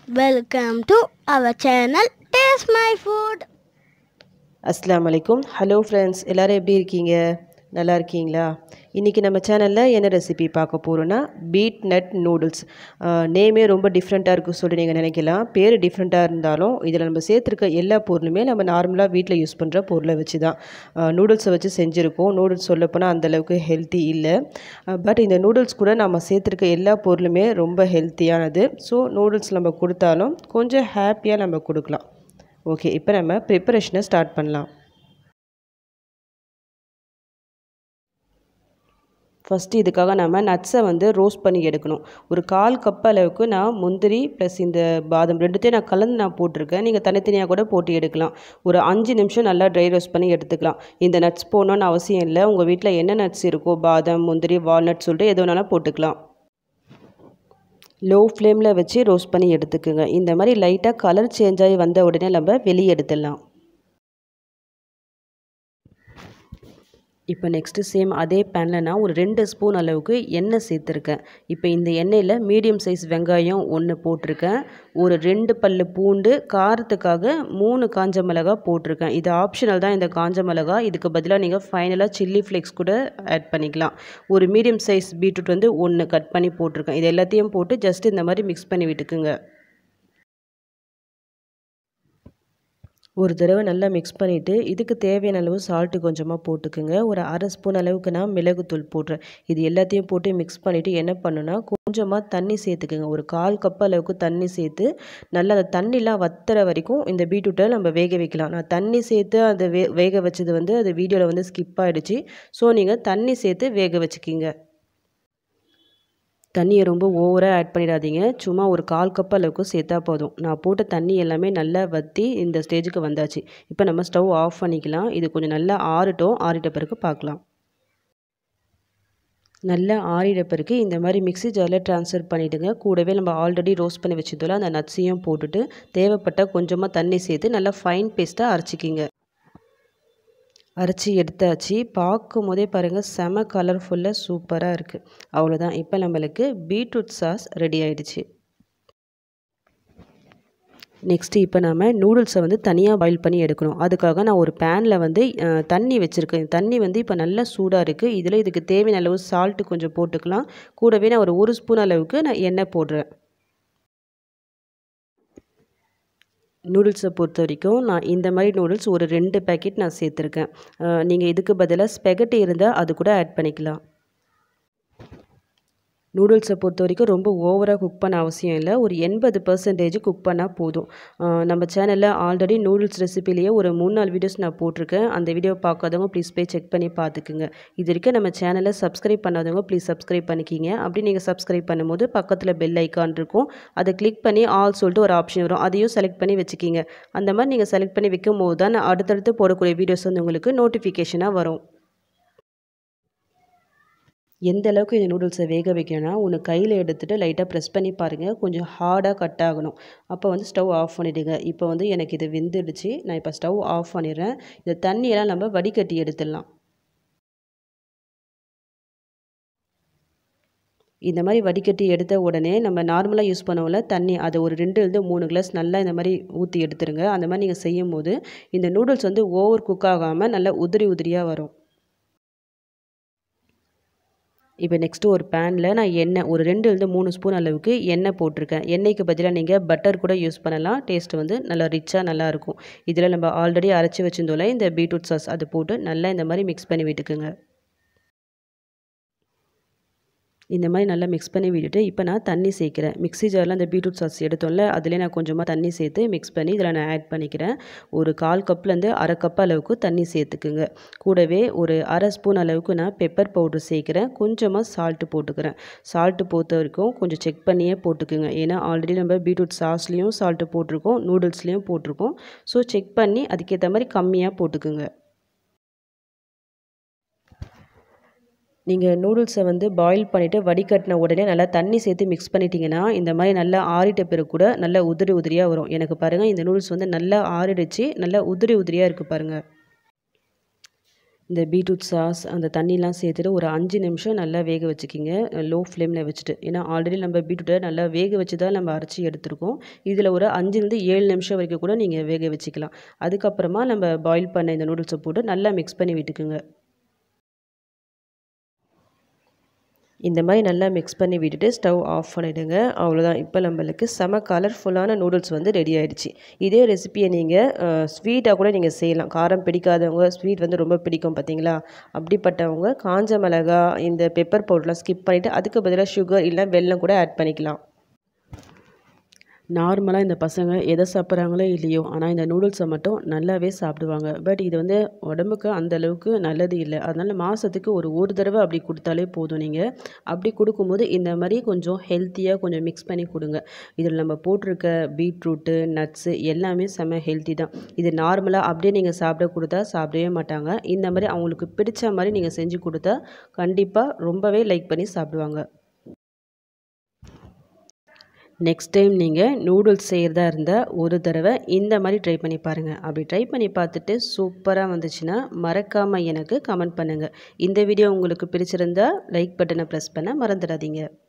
Welcome to our channel Taste My Food. அஸ்ஸலாமு அலைக்கும் hello friends எல்லோரும் எப்படி இருக்கீங்க நல்லா இருக்கீங்களா இன்றைக்கி நம்ம சேனலில் என்ன ரெசிபி பார்க்க போகிறோன்னா பீட் நட் நூடுல்ஸ் நேமே ரொம்ப டிஃப்ரெண்ட்டாக இருக்கும் சொல்லி நீங்கள் நினைக்கலாம் பேர் டிஃப்ரெண்ட்டாக இருந்தாலும் இதில் நம்ம சேர்த்துருக்க எல்லா பொருளுமே நம்ம நார்மலாக வீட்டில் யூஸ் பண்ணுற பொருளை வச்சு தான் நூடுல்ஸை வச்சு செஞ்சுருக்கோம் நூடுல்ஸ் சொல்லப்போனால் அந்தளவுக்கு ஹெல்த்தி இல்லை பட் இந்த நூடுல்ஸ் கூட நம்ம சேர்த்துருக்க எல்லா பொருளுமே ரொம்ப ஹெல்த்தியானது ஸோ நூடுல்ஸ் நம்ம கொடுத்தாலும் கொஞ்சம் ஹாப்பியாக நம்ம கொடுக்கலாம் ஓகே இப்போ நம்ம ப்ரிப்பரேஷனை ஸ்டார்ட் பண்ணலாம் ஃபஸ்ட்டு இதுக்காக நம்ம நட்ஸை வந்து ரோஸ்ட் பண்ணி எடுக்கணும் ஒரு கால் கப் அளவுக்கு நான் முந்திரி ப்ளஸ் இந்த பாதம் ரெண்டுத்தையும் நான் கலந்து நான் போட்டிருக்கேன் நீங்கள் தனித்தனியாக கூட போட்டு எடுக்கலாம் ஒரு அஞ்சு நிமிஷம் நல்லா ட்ரை ரோஸ்ட் பண்ணி எடுத்துக்கலாம் இந்த நட்ஸ் போடணுன்னு அவசியம் இல்லை உங்கள் வீட்டில் என்ன நட்ஸ் இருக்கோ பாதம் முந்திரி வால்நட் சொல்லிட்டு எது வேணாலும் போட்டுக்கலாம் லோ ஃப்ளேமில் வச்சு ரோஸ்ட் பண்ணி எடுத்துக்குங்க இந்த மாதிரி லைட்டாக கலர் சேஞ்ச் ஆகி வந்த உடனே நம்ம வெளியே எடுத்துடலாம் இப்போ நெக்ஸ்ட்டு சேம் அதே பேனில் நான் ஒரு ரெண்டு ஸ்பூன் அளவுக்கு எண்ணெய் சேர்த்துருக்கேன் இப்போ இந்த எண்ணெயில் மீடியம் சைஸ் வெங்காயம் ஒன்று போட்டிருக்கேன் ஒரு ரெண்டு பல் பூண்டு காரத்துக்காக மூணு காஞ்ச மிளகா போட்டிருக்கேன் இது ஆப்ஷனல் தான் இந்த காஞ்ச மிளகா இதுக்கு பதிலாக நீங்கள் ஃபைனலாக சில்லி ஃப்ளேக்ஸ் கூட ஆட் பண்ணிக்கலாம் ஒரு மீடியம் சைஸ் பீட்ரூட் வந்து ஒன்று கட் பண்ணி போட்டிருக்கேன் இது எல்லாத்தையும் போட்டு ஜஸ்ட் இந்த மாதிரி மிக்ஸ் பண்ணி விட்டுக்குங்க ஒரு தடவை நல்லா மிக்ஸ் பண்ணிவிட்டு இதுக்கு தேவையான அளவு சால்ட்டு கொஞ்சமாக போட்டுக்குங்க ஒரு அரை ஸ்பூன் அளவுக்கு நான் மிளகுத்தூள் போடுறேன் இது எல்லாத்தையும் போட்டு மிக்ஸ் பண்ணிவிட்டு என்ன பண்ணுன்னா கொஞ்சமாக தண்ணி சேர்த்துக்குங்க ஒரு கால் கப் அளவுக்கு தண்ணி சேர்த்து நல்லா அந்த தண்ணிலாம் வத்துற வரைக்கும் இந்த பீட்ரூட்டை நம்ம வேக வைக்கலாம் நான் தண்ணி சேர்த்து அந்த வே வேக வச்சது வந்து அது வீடியோவில் வந்து ஸ்கிப் ஆகிடுச்சு ஸோ நீங்கள் தண்ணி சேர்த்து வேக வச்சுக்கிங்க தண்ணியை ரொம்ப ஓவராக ஆட் பண்ணிடாதீங்க சும்மா ஒரு கால் கப் அளவுக்கு சேர்த்தா போதும் நான் போட்ட தண்ணி எல்லாமே நல்லா வற்றி இந்த ஸ்டேஜுக்கு வந்தாச்சு இப்போ நம்ம ஸ்டவ் ஆஃப் பண்ணிக்கலாம் இது கொஞ்சம் நல்லா ஆறட்டும் ஆறிட்ட பிறகு பார்க்கலாம் நல்லா ஆறிட பிறகு இந்த மாதிரி மிக்ஸி ஜாரில் ட்ரான்ஸ்ஃபர் பண்ணிவிடுங்க கூடவே நம்ம ஆல்ரெடி ரோஸ்ட் பண்ணி வச்சதோல அந்த நட்ஸையும் போட்டுட்டு தேவைப்பட்ட கொஞ்சமாக தண்ணி சேர்த்து நல்லா ஃபைன் பேஸ்ட்டாக அரைச்சிக்கிங்க அரைச்சி எடுத்தாச்சு பார்க்கும் போதே பாருங்கள் செம கலர்ஃபுல்லாக சூப்பராக இருக்குது அவ்வளோதான் இப்போ நம்மளுக்கு பீட்ரூட் சாஸ் ரெடி ஆயிடுச்சு நெக்ஸ்ட்டு இப்போ நம்ம நூடுல்ஸை வந்து தனியாக பாயில் பண்ணி எடுக்கணும் அதுக்காக நான் ஒரு பேனில் வந்து தண்ணி வச்சுருக்கேன் தண்ணி வந்து இப்போ நல்லா சூடாக இருக்குது இதில் இதுக்கு தேவையான அளவு சால்ட்டு கொஞ்சம் போட்டுக்கலாம் கூடவே நான் ஒரு ஒரு ஸ்பூன் அளவுக்கு நான் எண்ணெய் போடுறேன் நூடுல்ஸை பொறுத்த வரைக்கும் நான் இந்த மாதிரி நூடுல்ஸ் ஒரு ரெண்டு பேக்கெட் நான் சேர்த்துருக்கேன் நீங்கள் இதுக்கு பதிலாக ஸ்பெகட்டி இருந்தால் அது கூட ஆட் பண்ணிக்கலாம் நூடுல்ஸை பொறுத்த வரைக்கும் ரொம்ப ஓவராக குக் பண்ண அவசியம் இல்லை ஒரு எண்பது பர்சன்டேஜ் குக் பண்ணால் போதும் நம்ம சேனலில் ஆல்ரெடி நூடுல்ஸ் ரெசிபிலேயே ஒரு மூணு நாலு வீடியோஸ் நான் போட்டிருக்கேன் அந்த வீடியோ பார்க்காதவங்க ப்ளீஸ் போய் செக் பண்ணி பார்த்துக்குங்க இது வரைக்கும் நம்ம சேனலை சப்ஸ்கிரைப் பண்ணாதவங்க ப்ளீஸ் சப்ஸ்கிரைப் பண்ணிக்கிங்க அப்படி நீங்கள் சப்ஸ்கிரைப் பண்ணும்போது பக்கத்தில் பெல் ஐக்கான் இருக்கும் அதை கிளிக் பண்ணி ஆல் சொல்லிட்டு ஒரு ஆப்ஷன் வரும் அதையும் செலக்ட் பண்ணி வச்சுக்கிங்க அந்த மாதிரி நீங்கள் செலக்ட் பண்ணி வைக்கும் போது தான் அடுத்தடுத்து போடக்கூடிய வீடியோஸ் வந்து உங்களுக்கு நோட்டிஃபிகேஷனாக வரும் எந்த அளவுக்கு இந்த நூடுல்ஸை வேக வைக்கணும்னா ஒன்று கையில் எடுத்துகிட்டு லைட்டாக ப்ரெஸ் பண்ணி பாருங்கள் கொஞ்சம் ஹார்டாக கட் ஆகணும் அப்போ வந்து ஸ்டவ் ஆஃப் பண்ணிவிடுங்க இப்போ வந்து எனக்கு இது வெந்துடுச்சு நான் இப்போ ஸ்டவ் ஆஃப் பண்ணிடுறேன் இந்த தண்ணியெல்லாம் நம்ம வடிகட்டி எடுத்துடலாம் இந்த மாதிரி வடிகட்டி எடுத்த உடனே நம்ம நார்மலாக யூஸ் பண்ணுவோம்ல தண்ணி அதை ஒரு ரெண்டுலேருந்து மூணு கிளாஸ் நல்லா இந்த மாதிரி ஊற்றி எடுத்துருங்க அந்த மாதிரி நீங்கள் செய்யும் போது இந்த நூடுல்ஸ் வந்து ஓவர் குக் ஆகாமல் நல்லா உதிரி உதிரியாக வரும் இப்போ நெக்ஸ்ட்டு ஒரு பேனில் நான் எண்ணெய் ஒரு ரெண்டுலேருந்து மூணு ஸ்பூன் அளவுக்கு எண்ணெய் போட்டிருக்கேன் எண்ணெய்க்கு பதிலாக நீங்கள் பட்டர் கூட யூஸ் பண்ணலாம் டேஸ்ட் வந்து நல்லா ரிச்சாக நல்லாயிருக்கும் இதில் நம்ம ஆல்ரெடி அரைச்சி வச்சிருந்தோம்ல இந்த பீட்ரூட் சாஸ் அது போட்டு நல்லா இந்த மாதிரி மிக்ஸ் பண்ணி விட்டுக்குங்க இந்த மாதிரி நல்லா மிக்ஸ் பண்ணி விட்டுட்டு இப்போ நான் தண்ணி சேர்க்குறேன் மிக்ஸி ஜாரில் அந்த பீட்ரூட் சாஸ் எடுத்தோம்ல அதிலே நான் கொஞ்சமாக தண்ணி சேர்த்து மிக்ஸ் பண்ணி இதில் நான் ஆட் பண்ணிக்கிறேன் ஒரு கால் கப்லேருந்து அரை கப் அளவுக்கு தண்ணி சேர்த்துக்குங்க கூடவே ஒரு அரை ஸ்பூன் அளவுக்கு நான் பெப்பர் பவுடர் சேர்க்குறேன் கொஞ்சமாக சால்ட்டு போட்டுக்கிறேன் சால்ட்டு பொறுத்த வரைக்கும் கொஞ்சம் செக் பண்ணியே போட்டுக்குங்க ஏன்னா ஆல்ரெடி நம்ம பீட்ரூட் சாஸ்லேயும் சால்ட்டு போட்டிருக்கோம் நூடுல்ஸ்லேயும் போட்டிருக்கோம் ஸோ செக் பண்ணி அதுக்கேற்ற மாதிரி கம்மியாக போட்டுக்குங்க நீங்கள் நூடுல்ஸை வந்து பாயில் பண்ணிவிட்டு வடிகட்டின உடனே நல்லா தண்ணி சேர்த்து மிக்ஸ் பண்ணிட்டீங்கன்னா இந்த மாதிரி நல்லா ஆறிட்ட பிறகு கூட நல்லா உதிரி உதிரியாக வரும் எனக்கு பாருங்கள் இந்த நூடுல்ஸ் வந்து நல்லா ஆறிடுச்சு நல்லா உதிரி உதிரியாக இருக்குது பாருங்கள் இந்த பீட்ரூட் சாஸ் அந்த தண்ணிலாம் சேர்த்துட்டு ஒரு அஞ்சு நிமிஷம் நல்லா வேக வச்சுக்கிங்க லோ ஃப்ளேமில் வச்சுட்டு ஏன்னா ஆல்ரெடி நம்ம பீட்ரூட்டை நல்லா வேக வச்சு தான் நம்ம அரைச்சி எடுத்திருக்கோம் இதில் ஒரு அஞ்சுலேருந்து ஏழு நிமிஷம் வரைக்கும் கூட நீங்கள் வேக வச்சுக்கலாம் அதுக்கப்புறமா நம்ம பாயில் பண்ண இந்த நூடுல்ஸை போட்டு நல்லா மிக்ஸ் பண்ணி விட்டுக்குங்க இந்த மாதிரி நல்லா மிக்ஸ் பண்ணி விட்டுட்டு ஸ்டவ் ஆஃப் பண்ணிவிடுங்க அவ்வளோதான் இப்போ நம்மளுக்கு செம கலர்ஃபுல்லான நூடுல்ஸ் வந்து ரெடி ஆகிடுச்சு இதே ரெசிபியை நீங்கள் ஸ்வீட்டாக கூட நீங்கள் செய்யலாம் காரம் பிடிக்காதவங்க ஸ்வீட் வந்து ரொம்ப பிடிக்கும் பார்த்தீங்களா அப்படிப்பட்டவங்க காஞ்ச மிளகா இந்த பெப்பர் பவுடர்லாம் ஸ்கிப் பண்ணிவிட்டு அதுக்கு பதிலாக சுகர் இல்லை வெல்லம் கூட ஆட் பண்ணிக்கலாம் நார்மலாக இந்த பசங்க எதை சாப்பிட்றாங்களோ இல்லையோ ஆனால் இந்த நூடுல்ஸை மட்டும் நல்லாவே சாப்பிடுவாங்க பட் இது வந்து உடம்புக்கு அந்த அளவுக்கு நல்லது இல்லை அதனால் மாதத்துக்கு ஒரு ஒரு தடவை அப்படி கொடுத்தாலே போதும் நீங்கள் அப்படி கொடுக்கும்போது இந்த மாதிரி கொஞ்சம் ஹெல்த்தியாக கொஞ்சம் மிக்ஸ் பண்ணி கொடுங்க இதில் நம்ம போட்டிருக்க பீட்ரூட்டு நட்ஸு எல்லாமே செம்ம ஹெல்த்தி தான் இது நார்மலாக அப்படியே நீங்கள் சாப்பிட கொடுத்தா சாப்பிடவே மாட்டாங்க இந்த மாதிரி அவங்களுக்கு பிடிச்ச மாதிரி நீங்கள் செஞ்சு கொடுத்தா கண்டிப்பாக ரொம்பவே லைக் பண்ணி சாப்பிடுவாங்க நெக்ஸ்ட் டைம் நீங்கள் நூடுல்ஸ் செய்கிறதா இருந்தால் ஒரு தடவை இந்த மாதிரி ட்ரை பண்ணி பாருங்கள் அப்படி ட்ரை பண்ணி பார்த்துட்டு சூப்பராக வந்துச்சுன்னா மறக்காமல் எனக்கு கமெண்ட் பண்ணுங்கள் இந்த வீடியோ உங்களுக்கு பிடிச்சிருந்தா லைக் பட்டனை ப்ரெஸ் பண்ண மறந்துடாதீங்க